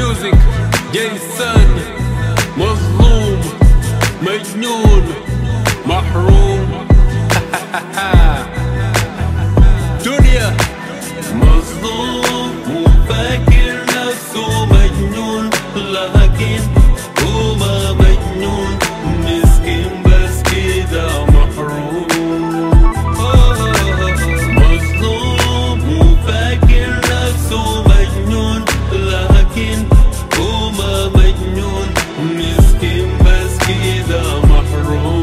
ميوزك جيسون مظلوم مجنون محروم دنيا مظلوم وفاكر نفسه مجنون لكن هو ما مجنون مسكين بس كده محروم مظلوم وفاكر نفسه مجنون لكن هو ما مجنون مسكين بس كده محروم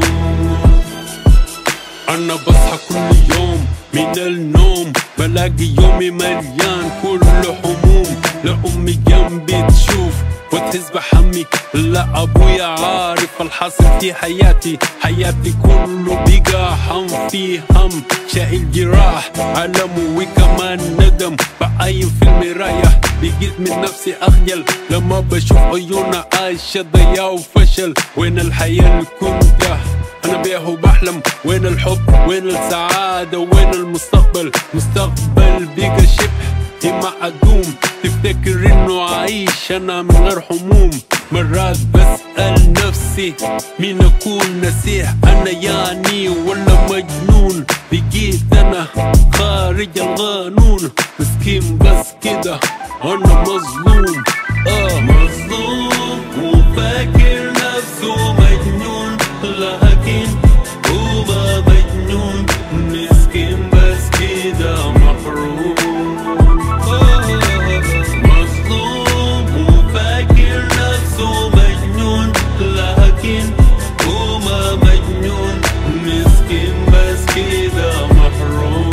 انا بصحى كل يوم من النوم بلاقي يومي مليان كله هموم لا امي جنبي تشوف وتحس بحمي لا ابويا عارف الحاصل في حياتي حياتي كله بقى هم في هم شايل جراح ألم وكمان ندم بعاين في المراية بقيت من نفسي أخجل لما بشوف عيونها عايشة ضياع وفشل وين الحياة اللي كنت انا بيه بحلم وين الحب وين السعادة وين المستقبل مستقبل بقى شبه معدوم تفتكر انه عايش انا من غير هموم مرات بسأل نفسي مين اكون نسيح انا يعني ولا مجنون بقيت انا خارج القانون مسكين بس كده انا مظلوم اه مظلوم وفاكر نفسه مجنون لكن هو ما مجنون مسكين بس كده محروم مظلوم وفاكر نفسه مجنون لكن هو ما مجنون مسكين بس كده محروم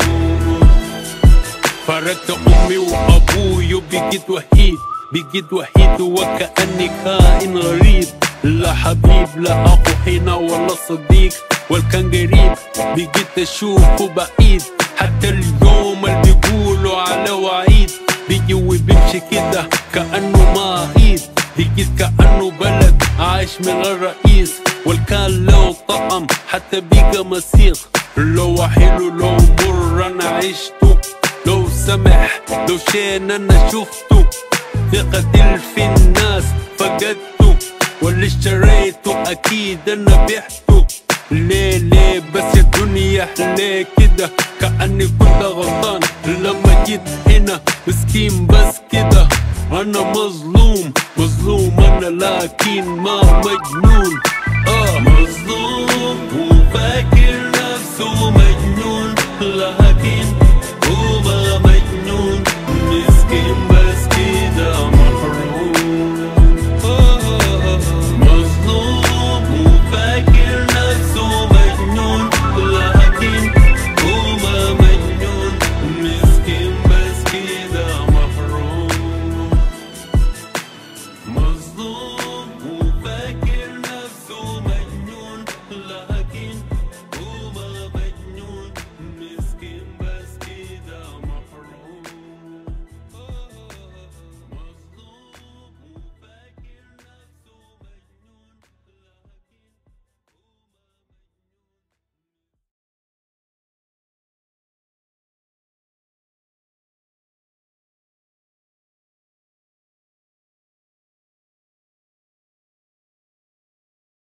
فرقت امي وابوي وبقيت وحيد بقيت وحيد وكاني كائن غريب لا حبيب لا اخو هنا ولا صديق ولا كان قريب بقيت اشوفه بعيد حتى اليوم اللي بيقولوا على وعيد بيجي وبيمشي كده كانه ما عيد بقيت كانه بلد عايش من غير رئيس والكان له طعم حتى بقى مسيخ لو حلو لو مر انا عشته لو سمح لو شين انا شفته ثقتي في الناس فقدته واللي اشتريته اكيد انا بعته ليه ليه بس يا دنيا ليه كده كأني كنت غلطان لما جيت هنا مسكين بس كده انا مظلوم